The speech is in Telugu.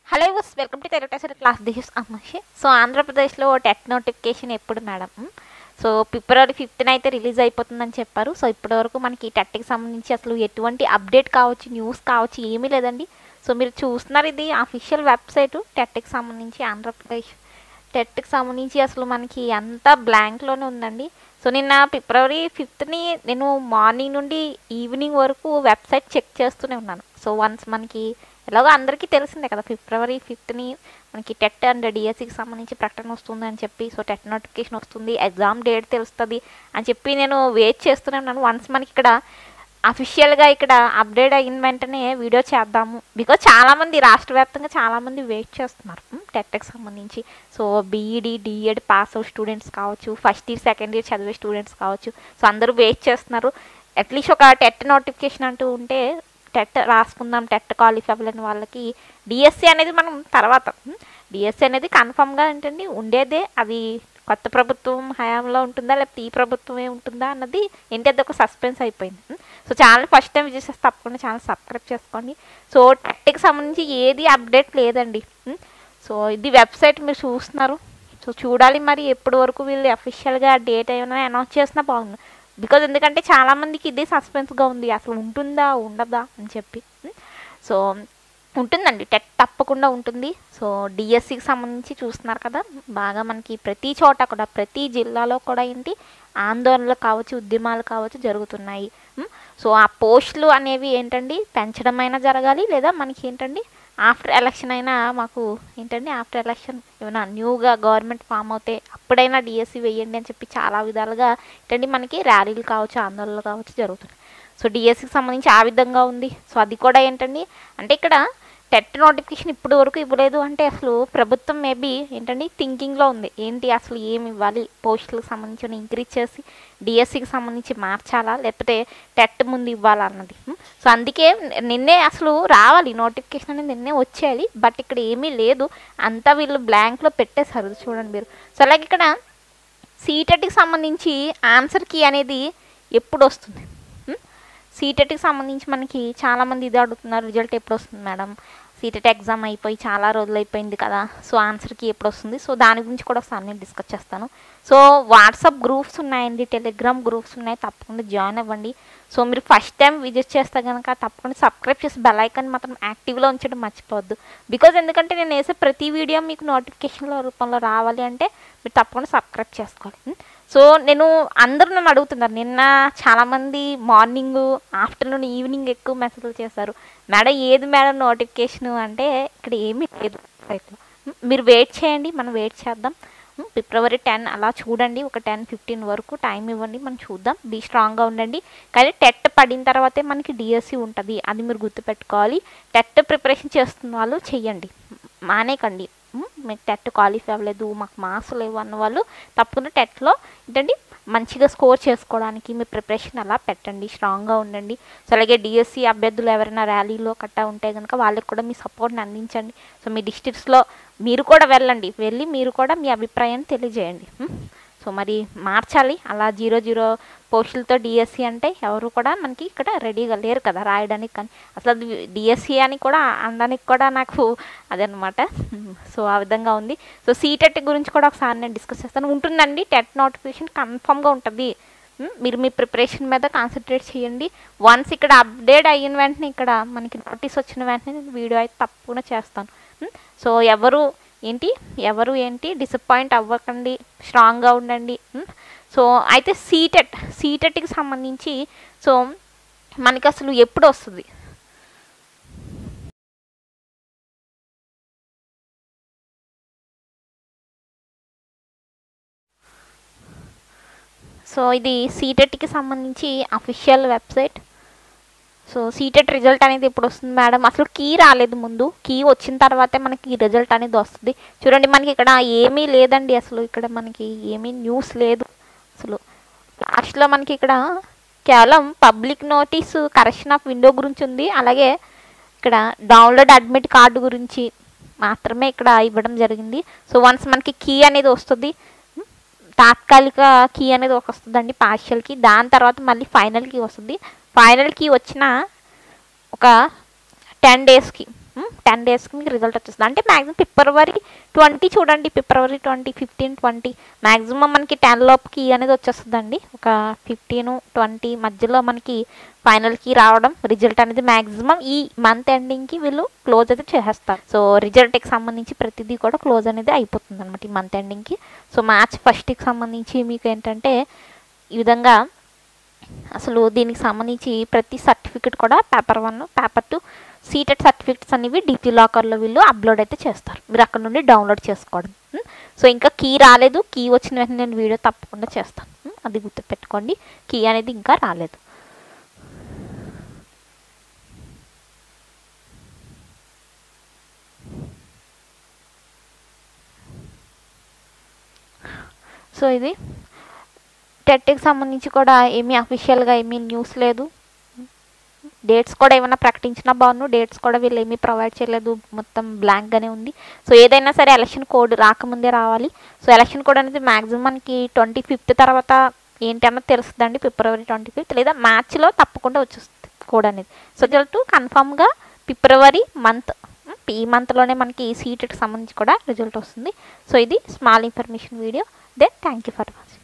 హలో యూస్ వెల్కమ్ టు తెలుగు టెసర్ క్లాస్ దిస్ ఇస్ అమ్మషి సో ఆంధ్రప్రదేశ్లో టెట్ నోటిఫికేషన్ ఎప్పుడు మేడం సో ఫిబ్రవరి ఫిఫ్త్న అయితే రిలీజ్ అయిపోతుందని చెప్పారు సో ఇప్పటివరకు మనకి టెట్కి సంబంధించి అసలు ఎటువంటి అప్డేట్ కావచ్చు న్యూస్ కావచ్చు ఏమీ లేదండి సో మీరు చూస్తున్నారు ఇది అఫీషియల్ వెబ్సైట్ టెట్కి సంబంధించి ఆంధ్రప్రదేశ్ టెట్కి సంబంధించి అసలు మనకి అంతా బ్లాంక్లోనే ఉందండి సో నిన్న ఫిబ్రవరి ఫిఫ్త్ని నేను మార్నింగ్ నుండి ఈవినింగ్ వరకు వెబ్సైట్ చెక్ చేస్తూనే ఉన్నాను సో వన్స్ మనకి ఎలాగో అందరికీ తెలిసిందే కదా ఫిబ్రవరి ఫిఫ్త్ని మనకి టెట్ అండ్ డిఎస్సికి సంబంధించి ప్రకటన వస్తుంది అని చెప్పి సో టెట్ నోటిఫికేషన్ వస్తుంది ఎగ్జామ్ డేట్ తెలుస్తుంది అని చెప్పి నేను వెయిట్ చేస్తూనే ఉన్నాను వన్స్ మనకి ఇక్కడ అఫీషియల్గా ఇక్కడ అప్డేట్ అయిన వెంటనే వీడియో చేద్దాము బికాజ్ చాలామంది రాష్ట్ర వ్యాప్తంగా చాలామంది వెయిట్ చేస్తున్నారు టెట్కి సంబంధించి so B Ed D Ed pass out students కావచ్చు ఫస్ట్ ఇయర్ సెకండ్ ఇయర్ చదివే స్టూడెంట్స్ కావచ్చు సో అందరూ వెయిట్ చేస్తున్నారు అట్లీస్ట్ ఒక టెట్ నోటిఫికేషన్ అంటూ ఉంటే టెట్ రాసుకుందాం టెట్ క్వాలిఫై అవ్వలేని వాళ్ళకి డిఎస్సి అనేది మనం తర్వాత డిఎస్సి అనేది కన్ఫామ్గా ఏంటండి ఉండేదే అది కొత్త ప్రభుత్వం హయాంలో ఉంటుందా లేకపోతే ఈ ప్రభుత్వమే ఉంటుందా అన్నది ఏంటి అది ఒక సస్పెన్స్ అయిపోయింది so channel first time visit చేస్తే తప్పకుండా ఛానల్ సబ్స్క్రైబ్ చేసుకోండి సో టెట్కి సంబంధించి ఏది అప్డేట్ లేదండి సో ఇది వెబ్సైట్ మీరు చూస్తున్నారు సో చూడాలి మరి ఎప్పటి వరకు వీళ్ళు అఫీషియల్గా డేట్ ఏమైనా అనౌన్స్ చేసినా బాగుంది బికాజ్ ఎందుకంటే చాలామందికి ఇదే సస్పెన్స్గా ఉంది అసలు ఉంటుందా ఉండదా అని చెప్పి సో ఉంటుందండి టెట్ తప్పకుండా ఉంటుంది సో డిఎస్సికి సంబంధించి చూస్తున్నారు కదా బాగా మనకి ప్రతి చోట కూడా ప్రతి జిల్లాలో కూడా ఏంటి ఆందోళనలు కావచ్చు ఉద్యమాలు కావచ్చు జరుగుతున్నాయి సో ఆ పోస్టులు అనేవి ఏంటండి పెంచడమైనా జరగాలి లేదా మనకి ఏంటండి ఆఫ్టర్ ఎలక్షన్ అయినా మాకు ఏంటండి ఆఫ్టర్ ఎలక్షన్ ఏమైనా న్యూగా గవర్నమెంట్ ఫామ్ అవుతే అప్పుడైనా డిఎస్సి వేయండి అని చెప్పి చాలా విధాలుగా ఏంటండి మనకి ర్యాలీలు కావచ్చు ఆందోళనలు కావచ్చు జరుగుతున్నాయి సో డిఎస్సికి సంబంధించి ఆ విధంగా ఉంది సో అది కూడా ఏంటండి అంటే ఇక్కడ టెట్ నోటిఫికేషన్ ఇప్పుడు వరకు ఇవ్వలేదు అంటే అసలు ప్రభుత్వం మేబీ ఏంటండి థింకింగ్లో ఉంది ఏంటి అసలు ఏమి ఇవ్వాలి పోస్టులకు సంబంధించి ఇంక్రీజ్ చేసి డిఎస్సికి సంబంధించి మార్చాలా లేకపోతే టెట్ ముందు ఇవ్వాలా అన్నది సో అందుకే నిన్నే అసలు రావాలి నోటిఫికేషన్ అనేది నిన్నే వచ్చేయాలి బట్ ఇక్కడ ఏమీ లేదు అంతా వీళ్ళు బ్లాంక్లో పెట్టేశారు చూడండి మీరు సో అలాగే ఇక్కడ సీటెట్కి సంబంధించి ఆన్సర్ కీ అనేది ఎప్పుడు వస్తుంది సీటెట్కి సంబంధించి మనకి చాలామంది ఇది అడుగుతున్నారు రిజల్ట్ ఎప్పుడు వస్తుంది మేడం సీటెట్ ఎగ్జామ్ అయిపోయి చాలా రోజులు అయిపోయింది కదా సో ఆన్సర్కి ఎప్పుడు వస్తుంది సో దాని గురించి కూడా ఒకసారి నేను డిస్కస్ చేస్తాను సో వాట్సాప్ గ్రూప్స్ ఉన్నాయండి టెలిగ్రామ్ గ్రూప్స్ ఉన్నాయి తప్పకుండా జాయిన్ అవ్వండి సో మీరు ఫస్ట్ టైం విజిట్ చేస్తే కనుక తప్పకుండా సబ్స్క్రైబ్ చేసి బెల్ ఐకాన్ మాత్రం యాక్టివ్లో ఉంచడం మర్చిపోవద్దు బికాజ్ ఎందుకంటే నేను వేసే ప్రతి వీడియో మీకు నోటిఫికేషన్ల రూపంలో రావాలి అంటే మీరు తప్పకుండా సబ్స్క్రైబ్ చేసుకోవాలి సో నేను అందరూ నన్ను అడుగుతున్నారు నిన్న చాలామంది మార్నింగ్ ఆఫ్టర్నూన్ ఈవినింగ్ ఎక్కువ మెసేజ్లు చేశారు మేడం ఏది మేడం నోటిఫికేషన్ అంటే ఇక్కడ ఏమీ లేదు మీరు వెయిట్ చేయండి మనం వెయిట్ చేద్దాం ఫిబ్రవరి టెన్ అలా చూడండి ఒక టెన్ ఫిఫ్టీన్ వరకు టైం ఇవ్వండి మనం చూద్దాం బీ స్ట్రాంగ్గా ఉండండి కానీ టెట్ పడిన తర్వాతే మనకి డిఎస్సి ఉంటుంది అది మీరు గుర్తుపెట్టుకోవాలి టెట్ ప్రిపరేషన్ చేస్తున్న వాళ్ళు చెయ్యండి మానేకండి మీకు టెట్ క్వాలిఫై అవ్వలేదు మాకు మార్క్స్ లేవు అన్న వాళ్ళు తప్పకుండా టెట్లో ఏంటండి మంచిగా స్కోర్ చేసుకోవడానికి మీ ప్రిపరేషన్ అలా పెట్టండి స్ట్రాంగ్గా ఉండండి సో అలాగే డిఎస్సి అభ్యర్థులు ఎవరైనా ర్యాలీలో కట్టా ఉంటే కనుక వాళ్ళకి కూడా మీ సపోర్ట్ని అందించండి సో మీ డిస్ట్రిక్ట్స్లో మీరు కూడా వెళ్ళండి వెళ్ళి మీరు కూడా మీ అభిప్రాయాన్ని తెలియజేయండి సో మరి మార్చాలి అలా జీరో జీరో పోస్టులతో డిఎస్సి అంటే ఎవరు కూడా మనకి ఇక్కడ రెడీగా లేరు కదా రాయడానికి కానీ అసలు అది డిఎస్సి అని కూడా అనడానికి కూడా నాకు అదనమాట సో ఆ విధంగా ఉంది సో సీటెట్ గురించి కూడా ఒకసారి నేను డిస్కస్ చేస్తాను ఉంటుందండి టెట్ నోటిఫికేషన్ కన్ఫామ్గా ఉంటుంది మీరు మీ ప్రిపరేషన్ మీద కాన్సన్ట్రేట్ చేయండి వన్స్ ఇక్కడ అప్డేట్ అయిన వెంటనే ఇక్కడ మనకి నోటీస్ వచ్చిన వెంటనే నేను వీడియో అయితే తప్పకుండా చేస్తాను సో ఎవరు ఏంటి ఎవరు ఏంటి డిసప్పాయింట్ అవ్వకండి స్ట్రాంగ్గా ఉండండి సో అయితే సీటెట్ సీటెట్కి సంబంధించి సో మనకి అసలు ఎప్పుడు వస్తుంది సో ఇది సీటెట్కి సంబంధించి official website so CTET result అనేది ఇప్పుడు వస్తుంది మేడం అసలు కీ రాలేదు ముందు కీ వచ్చిన తర్వాతే మనకి రిజల్ట్ అనేది వస్తుంది చూడండి మనకి ఇక్కడ ఏమీ లేదండి అసలు ఇక్కడ మనకి ఏమీ న్యూస్ లేదు అసలు లాస్ట్లో మనకి ఇక్కడ కేవలం public notice correction of window గురించి ఉంది అలాగే ఇక్కడ డౌన్లోడ్ అడ్మిట్ కార్డు గురించి మాత్రమే ఇక్కడ ఇవ్వడం జరిగింది సో వన్స్ మనకి కీ అనేది వస్తుంది తాత్కాలిక కీ అనేది ఒక వస్తుందండి పార్షియల్కి దాని తర్వాత మళ్ళీ ఫైనల్కి వస్తుంది ఫైనల్కి వచ్చిన ఒక టెన్ డేస్కి టెన్ డేస్కి మీకు రిజల్ట్ వచ్చేస్తుంది అంటే మ్యాక్సిమం ఫిబ్రవరి ట్వంటీ చూడండి February twenty fifteen twenty maximum మనకి టెన్ లోపు కీ అనేది వచ్చేస్తుందండి ఒక ఫిఫ్టీన్ ట్వంటీ మధ్యలో మనకి ఫైనల్ కీ రావడం రిజల్ట్ అనేది మ్యాక్సిమం ఈ మంత్ ఎండింగ్కి వీళ్ళు క్లోజ్ అయితే చేసేస్తారు సో రిజల్ట్కి సంబంధించి ప్రతిదీ కూడా క్లోజ్ అనేది అయిపోతుంది అనమాట ఈ మంత్ ఎండింగ్కి సో మార్చ్ ఫస్ట్కి సంబంధించి మీకు ఏంటంటే ఈ విధంగా అసలు దీనికి సంబంధించి ప్రతి సర్టిఫికెట్ కూడా paper one paper two CTET certificates అనేవి డిజీ లాకర్లో వీళ్ళు అప్లోడ్ అయితే చేస్తారు మీరు అక్కడ నుండి డౌన్లోడ్ చేసుకోవడం ఉం? సో ఇంకా కీ రాలేదు కీ వచ్చిన వెంటనే నేను వీడియో తప్పకుండా చేస్తాను ఉం? అది గుర్తుపెట్టుకోండి కీ అనేది ఇంకా రాలేదు సో ఇది టెట్కి సంబంధించి కూడా ఏమీ అఫీషియల్గా ఏమీ న్యూస్ లేదు డేట్స్ కూడా ఏమైనా ప్రకటించినా బాగుండు డేట్స్ కూడా వీళ్ళు ఏమీ ప్రొవైడ్ చేయలేదు మొత్తం బ్లాంక్గానే ఉంది సో ఏదైనా సరే ఎలక్షన్ కోడ్ రాకముందే రావాలి సో ఎలక్షన్ కోడ్ అనేది మ్యాక్సిమం మనకి ట్వంటీ ఫిఫ్త్ తర్వాత ఏంటి అన్నది తెలుస్తుందండి ఫిబ్రవరి ట్వంటీ ఫిఫ్త్ లేదా మార్చిలో తప్పకుండా వచ్చేస్తుంది కోడ్ అనేది సో రిజల్ట్ కన్ఫామ్గా ఫిబ్రవరి మంత్ ఈ మంత్లోనే మనకి సీటెట్కి సంబంధించి కూడా రిజల్ట్ వస్తుంది సో ఇది small information video then thank you for watching